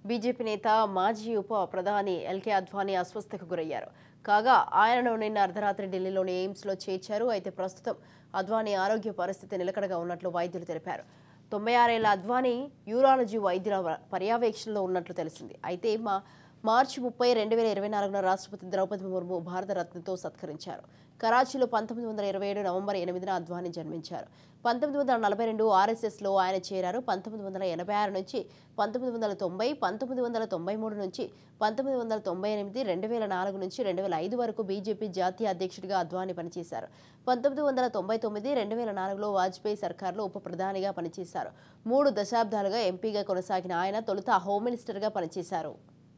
BJP నేత మాజీ ఉప ప్రధాని ఎల్కే అద్వానీ అస్వస్థకు గురయ్యారు కాగా ఆయనను నిన్న అర్ధరాత్రి ఢిల్లీలోని ఎయిమ్స్లో చేర్చారు అయితే ప్రస్తుతం అద్వానీ ఆరోగ్య పరిస్థితి నిలకడగా ఉన్నట్లు వైద్యులు తెలిపారు తొంభై ఆరేళ్ల అద్వానీ యూరాలజీ వైద్యుల పర్యవేక్షణలో ఉన్నట్లు తెలిసింది అయితే మా మార్చి ముప్పై రెండు వేల ఇరవై నాలుగున రాష్ట్రపతి ద్రౌపది ముర్ము భారతరత్నతో సత్కరించారు కరాచీలో పంతొమ్మిది వందల ఇరవై ఏడు నవంబర్ ఎనిమిదిన అద్వానీ జన్మించారు పంతొమ్మిది వందల నలభై రెండు ఆర్ఎస్ఎస్లో ఆయన చేరారు పంతొమ్మిది వందల ఎనభై ఆరు నుంచి పంతొమ్మిది వందల తొంభై పంతొమ్మిది వందల తొంభై మూడు నుంచి పంతొమ్మిది వందల తొంభై ఎనిమిది రెండు వేల నాలుగు నుంచి రెండు వేల ఐదు వరకు బీజేపీ జాతీయ అధ్యక్షుడిగా అద్వానీ పనిచేశారు పంతొమ్మిది వందల తొంభై తొమ్మిది రెండు వేల నాలుగులో వాజ్పేయి సర్కార్లో ఉప ప్రధానిగా పనిచేశారు మూడు దశాబ్దాలుగా ఎంపీగా కొనసాగిన ఆయన తొలుత హోమ్ మినిస్టర్గా పనిచేశారు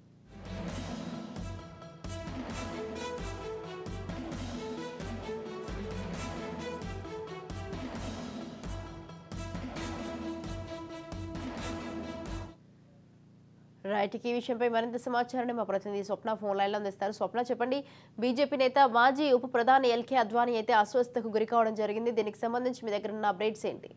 రైట్ ఇక ఈ విషయంపై మరింత సమాచారాన్ని మా ప్రతినిధి స్వప్న ఫోన్ లైన్లో అందిస్తారు స్వప్న చెప్పండి బీజేపీ నేత మాజీ ఉప ప్రధాని ఎల్కే అద్వానీ అయితే అస్వస్థకు గురి కావడం జరిగింది దీనికి సంబంధించి మీ దగ్గర ఉన్న అప్డేట్స్ ఏంటి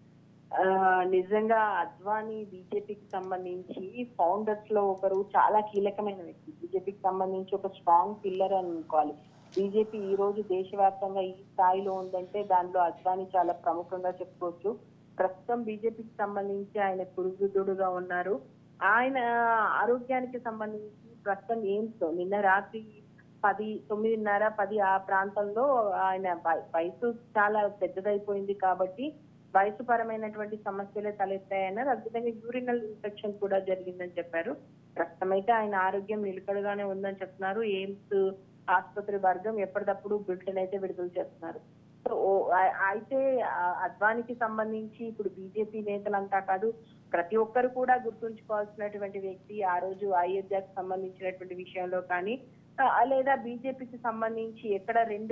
ఆ, నిజంగా అద్వానీ బీజేపీకి సంబంధించి ఫౌండర్స్ లో ఒకరు చాలా కీలకమైన వ్యక్తి బీజేపీకి సంబంధించి ఒక స్ట్రాంగ్ పిల్లర్ అని అనుకోవాలి బీజేపీ ఈ రోజు దేశవ్యాప్తంగా ఈ స్థాయిలో ఉందంటే దానిలో అద్వానీ చాలా ప్రముఖంగా చెప్పుకోవచ్చు ప్రస్తుతం బీజేపీకి సంబంధించి ఆయన కురుగుదుడుగా ఉన్నారు ఆయన ఆరోగ్యానికి సంబంధించి ప్రస్తుతం ఎయిమ్స్ లో నిన్న రాత్రి పది తొమ్మిదిన్నర పది ఆ ప్రాంతంలో ఆయన వయ- వయసు చాలా పెద్దదైపోయింది కాబట్టి వయసు పరమైనటువంటి సమస్యలే తలెత్తాయన్నారు అద్భుతంగా యూరినల్ ఇన్ఫెక్షన్ కూడా జరిగిందని చెప్పారు ప్రస్తుతం అయితే ఆయన ఆరోగ్యం నిలకడగానే ఉందని చెప్తున్నారు ఎయిమ్స్ ఆసుపత్రి వర్గం ఎప్పటికప్పుడు బులెటిన్ అయితే విడుదల చేస్తున్నారు సో ఓ- ఆ- అయితే ఆ అద్వానికి సంబంధించి ఇప్పుడు బీజేపీ నేతలంతా కాదు ప్రతి ఒక్కరు కూడా గుర్తుంచుకోవాల్సినటువంటి వ్యక్తి ఆ రోజు అయోధ్యకు సంబంధించినటువంటి విషయంలో కానీ ఆ, లేదా బీజేపీకి సంబంధించి ఎక్కడ రెండు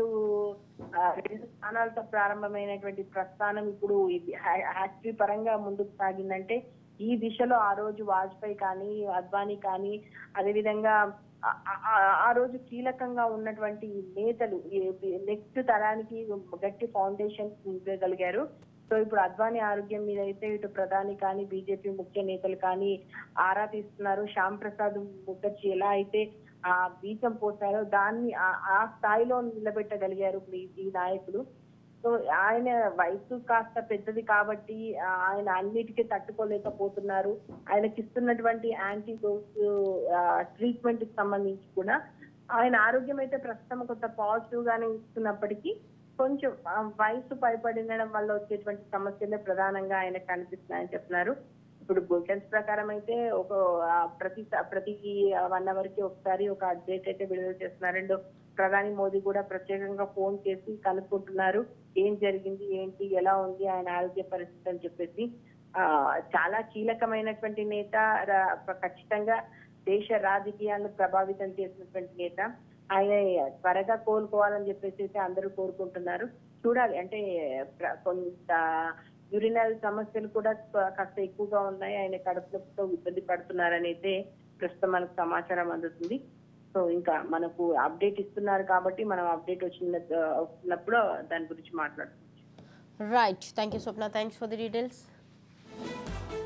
ఆ, రెండు స్థానాలతో ప్రారంభమైనటువంటి ప్రస్థానం ఇప్పుడు ఇది హ్యా- హ్యాట్రీ పరంగా ముందుకు సాగిందంటే ఈ దిశలో ఆ రోజు వాజ్పేయి కానీ అద్వానీ కానీ అదేవిధంగా ఆ- ఆ- ఆ రోజు కీలకంగా ఉన్నటువంటి నేతలు నెక్స్ట్ తరానికి గట్టి ఫౌండేషన్ ఇవ్వగలిగారు సో ఇప్పుడు అద్వానీ ఆరోగ్యం మీద అయితే ఇటు ప్రధాని కానీ బీజేపీ ముఖ్య నేతలు కానీ ఆరా తీస్తున్నారు శ్యామ్ ప్రసాద్ ముఖర్జీ ఎలా అయితే ఆ బీజం పోసారో దాన్ని ఆ- ఆ స్థాయిలో నిలబెట్టగలిగారు ఇప్పుడు ఈ- ఈ నాయకులు సో ఆయన వయసు కాస్త పెద్దది కాబట్టి ఆ, ఆయన అన్నిటికీ తట్టుకోలేకపోతున్నారు ఆయనకి ఇస్తున్నటువంటి యాంటీడోస్ ట్రీట్మెంట్ కి సంబంధించి కూడా ఆయన ఆరోగ్యం అయితే ప్రస్తుతం కొంత పాజిటివ్ గానే ఇస్తున్నప్పటికీ కొంచెం ఆ, వయసు పైపడినడం వల్ల వచ్చేటువంటి సమస్యలే ప్రధానంగా ఆయన కనిపిస్తున్నాయని చెప్తున్నారు ఇప్పుడు బులెటిన్స్ ప్రకారం అయితే ఒక ఆ, ప్రతి స- ప్రతి వన్ అవర్ కి ఒకసారి ఒక అప్డేట్ అయితే విడుదల చేస్తున్నారు అండ్ ప్రధాని మోదీ కూడా ప్రత్యేకంగా ఫోన్ చేసి కనుక్కుంటున్నారు ఏం జరిగింది ఏంటి ఎలా ఉంది ఆయన ఆరోగ్య పరిస్థితి అని చెప్పేసి ఆ చాలా కీలకమైనటువంటి నేత రా- ఖచ్చితంగా దేశ రాజకీయాలను ప్రభావితం చేసినటువంటి నేత ఆయన త్వరగా కోలుకోవాలని చెప్పేసి అయితే అందరూ కోరుకుంటున్నారు చూడాలి అంటే ప్ర- కొంత యూరినల్ సమస్యలు కూడా క- కాస్త ఎక్కువగా ఉన్నాయి ఆయన కడుపుతో ఇబ్బంది పడుతున్నారని అయితే ప్రస్తుతం మనకు సమాచారం అందుతుంది సో ఇంకా మనకు అప్డేట్ ఇస్తున్నారు కాబట్టి మనం అప్డేట్ వచ్చిన వచ్చినప్పుడు దాని గురించి మాట్లాడుతున్నాం right thank you Swapna thanks for the details